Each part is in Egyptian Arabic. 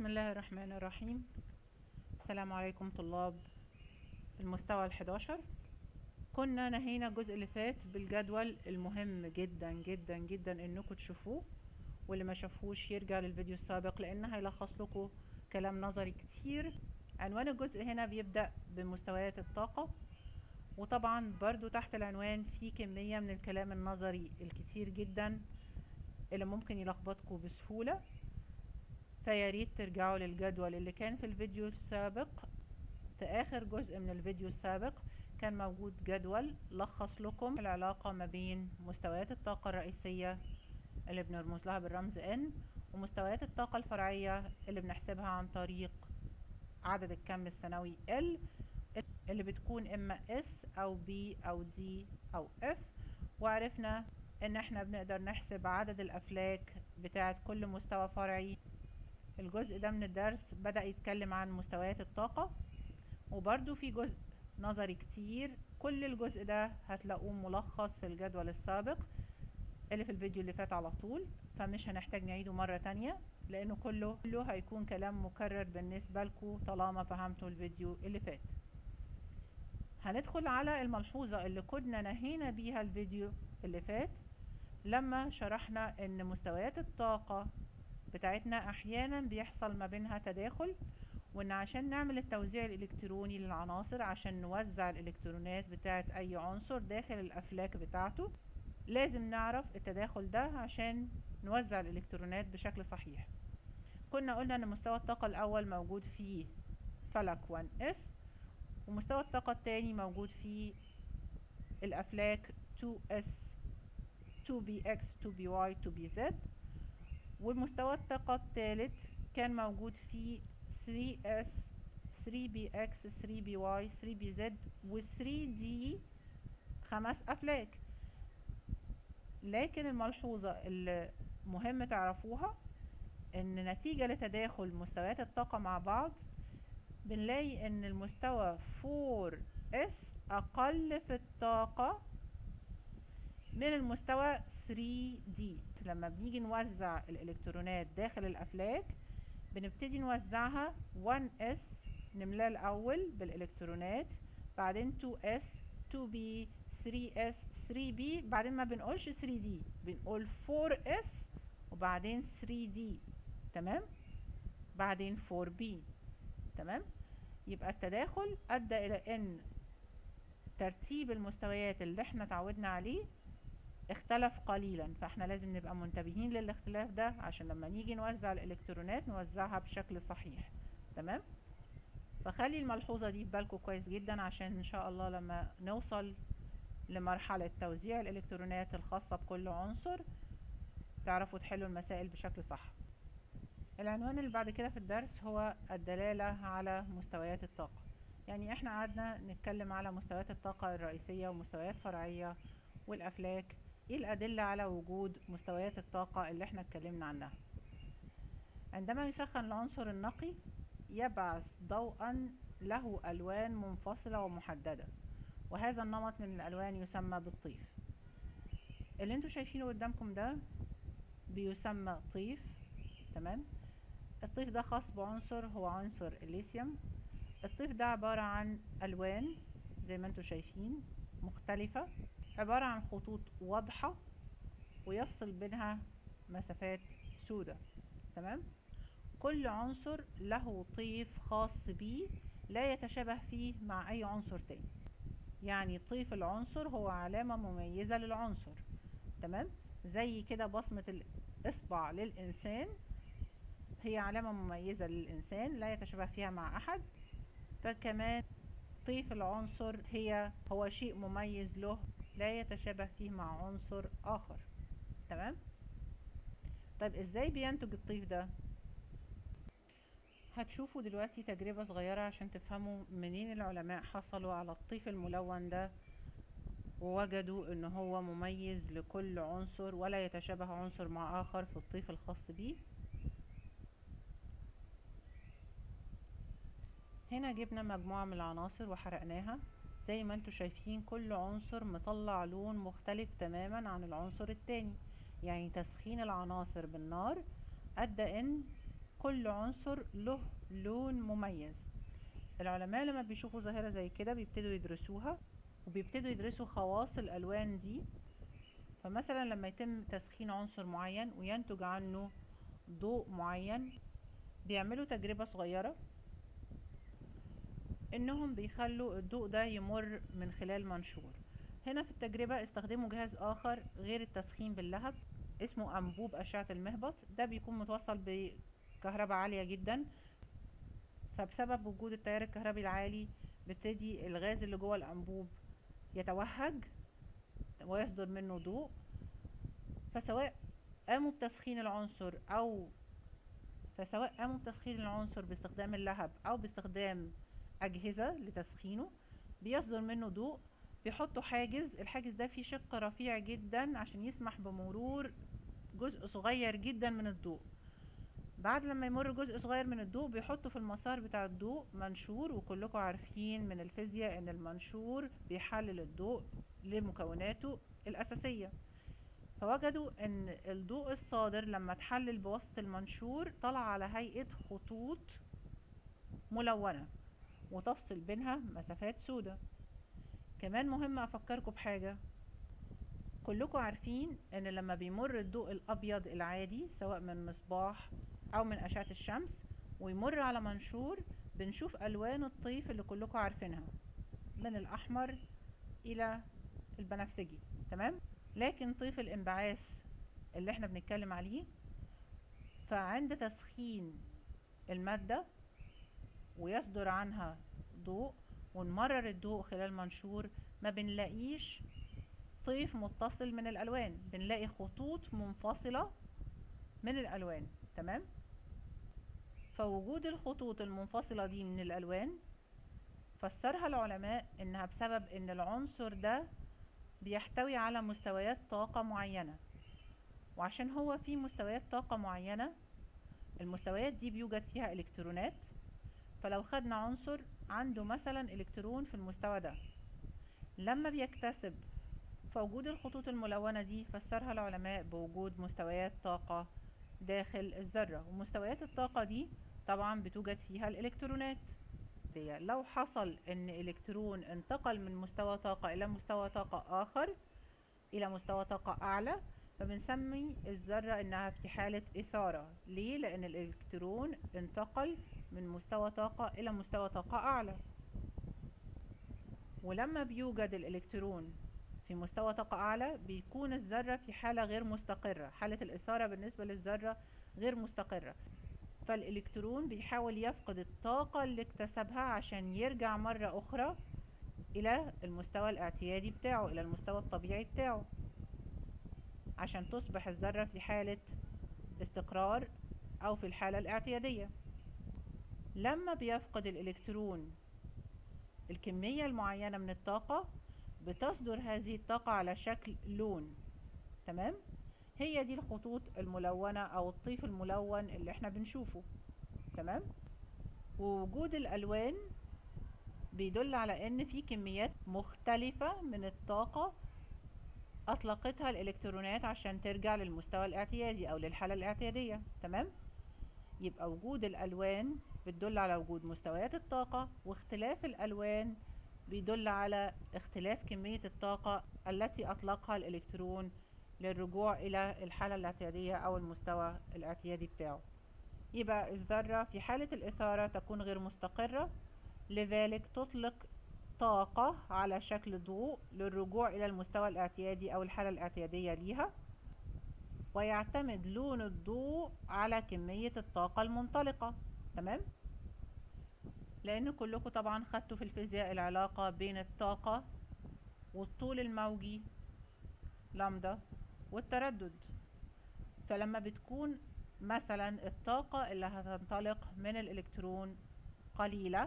بسم الله الرحمن الرحيم السلام عليكم طلاب المستوى الحداشر كنا نهينا الجزء اللي فات بالجدول المهم جدا جدا جدا انكم تشوفوه واللي ما شافوش يرجع للفيديو السابق لان هيلخص لكم كلام نظري كتير عنوان الجزء هنا بيبدأ بمستويات الطاقة وطبعا برضو تحت العنوان في كمية من الكلام النظري الكتير جدا اللي ممكن يلخبطكم بسهولة فياريت ترجعوا للجدول اللي كان في الفيديو السابق في اخر جزء من الفيديو السابق كان موجود جدول لخص لكم العلاقة ما بين مستويات الطاقة الرئيسية اللي بنرمز لها بالرمز N ومستويات الطاقة الفرعية اللي بنحسبها عن طريق عدد الكم السنوي L اللي بتكون اما S او B او D او F وعرفنا ان احنا بنقدر نحسب عدد الافلاك بتاعت كل مستوى فرعي الجزء ده من الدرس بدأ يتكلم عن مستويات الطاقة وبرده في جزء نظري كتير كل الجزء ده هتلاقوه ملخص في الجدول السابق اللي في الفيديو اللي فات على طول فمش هنحتاج نعيده مرة تانية لانه كله كله هيكون كلام مكرر بالنسبة لكم طالما فهمتوا الفيديو اللي فات هندخل على الملحوظة اللي كنا نهينا بيها الفيديو اللي فات لما شرحنا ان مستويات الطاقة بتاعتنا احيانا بيحصل ما بينها تداخل وان عشان نعمل التوزيع الالكتروني للعناصر عشان نوزع الالكترونات بتاعت اي عنصر داخل الافلاك بتاعته لازم نعرف التداخل ده عشان نوزع الالكترونات بشكل صحيح كنا قلنا ان مستوى الطاقة الاول موجود في فلك 1s ومستوى الطاقة التاني موجود في الافلاك 2s 2bx 2by 2bz ومستوى الطاقة الثالث كان موجود في 3s 3bx 3by 3bz و 3d خمس أفلاك لكن الملحوظة اللي مهم تعرفوها ان نتيجة لتداخل مستويات الطاقة مع بعض بنلاقي ان المستوى 4s اقل في الطاقة من المستوى 3d لما بنيجي نوزع الالكترونات داخل الافلاك بنبتدي نوزعها 1s نملاه الاول بالالكترونات بعدين 2s 2b 3s 3b بعدين ما بنقولش 3d بنقول 4s وبعدين 3d تمام بعدين 4b تمام يبقى التداخل ادى الى ان ترتيب المستويات اللي احنا اتعودنا عليه اختلف قليلا فاحنا لازم نبقى منتبهين للاختلاف ده عشان لما نيجي نوزع الالكترونات نوزعها بشكل صحيح تمام فخلي الملحوظة دي في بالكم كويس جدا عشان ان شاء الله لما نوصل لمرحلة توزيع الالكترونات الخاصة بكل عنصر تعرفوا تحلوا المسائل بشكل صح العنوان اللي بعد كده في الدرس هو الدلالة على مستويات الطاقة يعني احنا قعدنا نتكلم على مستويات الطاقة الرئيسية ومستويات فرعية والافلاك ايه الادلة على وجود مستويات الطاقة اللي احنا اتكلمنا عنها عندما يسخن العنصر النقي يبعث ضوءا له الوان منفصلة ومحددة وهذا النمط من الالوان يسمى بالطيف اللي انتوا شايفينه قدامكم ده بيسمى طيف تمام الطيف ده خاص بعنصر هو عنصر الليثيوم الطيف ده عبارة عن الوان زي ما انتوا شايفين مختلفة عبارة عن خطوط واضحة ويفصل بينها مسافات سودة تمام كل عنصر له طيف خاص به لا يتشابه فيه مع اي عنصر تاني يعني طيف العنصر هو علامة مميزة للعنصر تمام زي كده بصمة الاصبع للانسان هي علامة مميزة للانسان لا يتشابه فيها مع احد فكمان طيف العنصر هي هو شيء مميز له لا يتشابه فيه مع عنصر اخر تمام طيب ازاي بينتج الطيف ده هتشوفوا دلوقتي تجربة صغيرة عشان تفهموا منين العلماء حصلوا على الطيف الملون ده ووجدوا ان هو مميز لكل عنصر ولا يتشابه عنصر مع اخر في الطيف الخاص بيه هنا جبنا مجموعة من العناصر وحرقناها زي ما انتوا شايفين كل عنصر مطلع لون مختلف تماما عن العنصر التاني يعني تسخين العناصر بالنار ادى ان كل عنصر له لون مميز العلماء لما بيشوفوا ظاهرة زي كده بيبتدوا يدرسوها وبيبتدوا يدرسوا خواص الألوان دي فمثلا لما يتم تسخين عنصر معين وينتج عنه ضوء معين بيعملوا تجربة صغيرة انهم بيخلوا الضوء ده يمر من خلال منشور هنا في التجربة استخدموا جهاز اخر غير التسخين باللهب اسمه انبوب اشعة المهبط ده بيكون متوصل بكهرباء عالية جدا فبسبب وجود التيار الكهربي العالي بيبتدي الغاز اللي جوه الانبوب يتوهج ويصدر منه ضوء فسواء قاموا بتسخين العنصر او فسواء قاموا بتسخين العنصر باستخدام اللهب او باستخدام اجهزة لتسخينه بيصدر منه ضوء بيحطوا حاجز الحاجز ده فيه شق رفيع جدا عشان يسمح بمرور جزء صغير جدا من الضوء بعد لما يمر جزء صغير من الضوء بيحطوا في المسار بتاع الضوء منشور وكلكم عارفين من الفيزياء ان المنشور بيحلل الضوء لمكوناته الاساسية فوجدوا ان الضوء الصادر لما اتحلل بواسطة المنشور طلع على هيئة خطوط ملونة وتفصل بينها مسافات سودة كمان مهم افكركم بحاجة كلكم عارفين ان لما بيمر الضوء الابيض العادي سواء من مصباح او من اشعة الشمس ويمر على منشور بنشوف الوان الطيف اللي كلكم عارفينها من الاحمر الى البنفسجي تمام لكن طيف الانبعاث اللي احنا بنتكلم عليه فعند تسخين المادة ويصدر عنها ضوء ونمرر الضوء خلال منشور ما بنلاقيش طيف متصل من الالوان بنلاقي خطوط منفصلة من الالوان تمام فوجود الخطوط المنفصلة دي من الالوان فسرها العلماء انها بسبب ان العنصر ده بيحتوي على مستويات طاقة معينة وعشان هو في مستويات طاقة معينة المستويات دي بيوجد فيها الكترونات فلو خدنا عنصر عنده مثلا الكترون في المستوى ده لما بيكتسب فوجود الخطوط الملونة دي فسرها العلماء بوجود مستويات طاقة داخل الذرة ومستويات الطاقة دي طبعا بتوجد فيها الالكترونات دي لو حصل ان الكترون انتقل من مستوى طاقة الى مستوى طاقة اخر الى مستوى طاقة اعلى فبنسمي الذرة انها في حالة اثارة ليه لان الالكترون انتقل من مستوى طاقة الى مستوى طاقة اعلى ولما بيوجد الالكترون في مستوى طاقة اعلى بيكون الذرة في حالة غير مستقرة حالة الاثارة بالنسبة للذرة غير مستقرة فالالكترون بيحاول يفقد الطاقة اللي اكتسبها عشان يرجع مرة اخرى الى المستوى الاعتيادي بتاعه الى المستوى الطبيعي بتاعه عشان تصبح الذرة في حالة استقرار او في الحالة الاعتيادية لما بيفقد الالكترون الكمية المعينة من الطاقة بتصدر هذه الطاقة على شكل لون تمام هي دي الخطوط الملونة او الطيف الملون اللي احنا بنشوفه تمام ووجود الالوان بيدل على ان في كميات مختلفة من الطاقة اطلقتها الالكترونات عشان ترجع للمستوى الاعتيادي او للحالة الاعتيادية تمام يبقى وجود الالوان بتدل على وجود مستويات الطاقة واختلاف الالوان بيدل على اختلاف كمية الطاقة التي اطلقها الالكترون للرجوع الى الحالة الاعتيادية او المستوى الاعتيادي بتاعه يبقى الذرة في حالة الاثارة تكون غير مستقرة لذلك تطلق طاقة على شكل ضوء للرجوع الى المستوى الاعتيادي او الحالة الاعتيادية ليها ويعتمد لون الضوء على كمية الطاقة المنطلقة تمام لان كلكم طبعا خدتوا في الفيزياء العلاقة بين الطاقة والطول الموجي لامدا والتردد فلما بتكون مثلا الطاقة اللي هتنطلق من الالكترون قليلة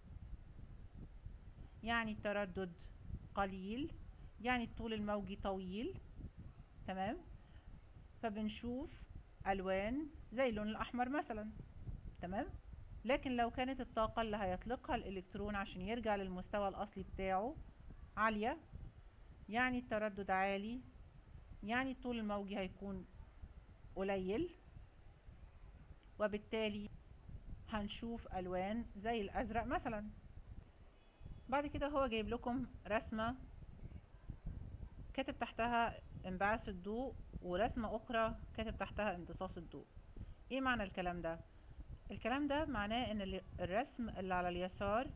يعني التردد قليل يعني الطول الموجي طويل تمام فبنشوف الوان زي اللون الاحمر مثلا تمام لكن لو كانت الطاقة اللي هيطلقها الالكترون عشان يرجع للمستوى الاصلي بتاعه عالية يعني التردد عالي يعني الطول الموجي هيكون قليل وبالتالي هنشوف الوان زي الازرق مثلا بعد كده هو جايب لكم رسمة كاتب تحتها انبعاث الضوء ورسمة اخرى كاتب تحتها امتصاص الضوء ايه معنى الكلام ده الكلام ده معناه ان ال- الرسم اللي على اليسار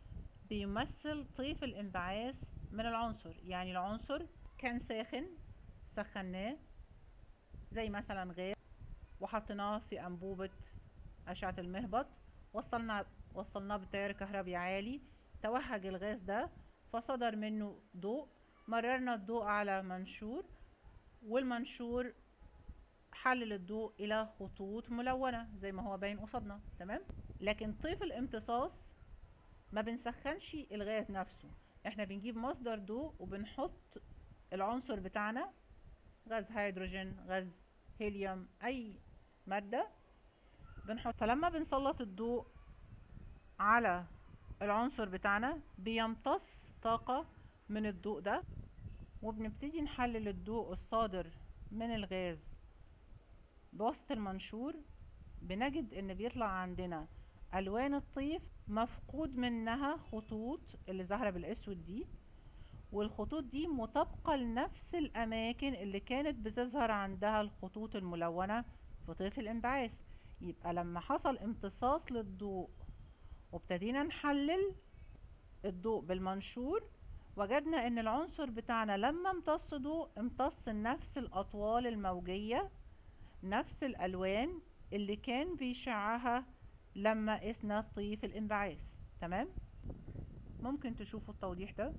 بيمثل طيف الانبعاث من العنصر يعني العنصر كان ساخن سخناه زي مثلا غاز وحطيناه في انبوبة اشعة المهبط وصلنا وصلناه بتيار كهربي عالي توهج الغاز ده فصدر منه ضوء مررنا الضوء على منشور والمنشور حلل الضوء الى خطوط ملونة زي ما هو باين قصادنا تمام لكن طيف الامتصاص ما بنسخنش الغاز نفسه احنا بنجيب مصدر ضوء وبنحط العنصر بتاعنا غاز هيدروجين غاز هيليوم اي مادة بنحط فلما بنسلط الضوء على العنصر بتاعنا بيمتص طاقة من الضوء ده وبنبتدي نحلل الضوء الصادر من الغاز بواسطة المنشور بنجد ان بيطلع عندنا الوان الطيف مفقود منها خطوط اللي ظاهرة بالاسود دي والخطوط دي مطابقة لنفس الاماكن اللي كانت بتظهر عندها الخطوط الملونة في طيف الانبعاث يبقى لما حصل امتصاص للضوء وابتدينا نحلل الضوء بالمنشور وجدنا ان العنصر بتاعنا لما امتص ضوء امتص نفس الاطوال الموجية نفس الالوان اللي كان بيشعها لما قسنا طيف الانبعاث تمام ممكن تشوفوا التوضيح ده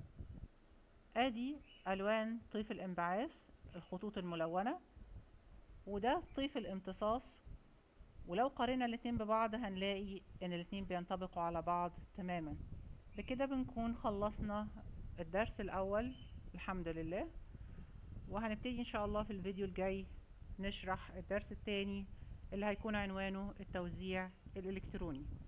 ادي الوان طيف الانبعاث الخطوط الملونة وده طيف الامتصاص ولو قارنا الاتنين ببعض هنلاقي ان الاتنين بينطبقوا على بعض تماما بكده بنكون خلصنا الدرس الاول الحمد لله وهنبتدي ان شاء الله في الفيديو الجاي نشرح الدرس التاني اللي هيكون عنوانه التوزيع الالكتروني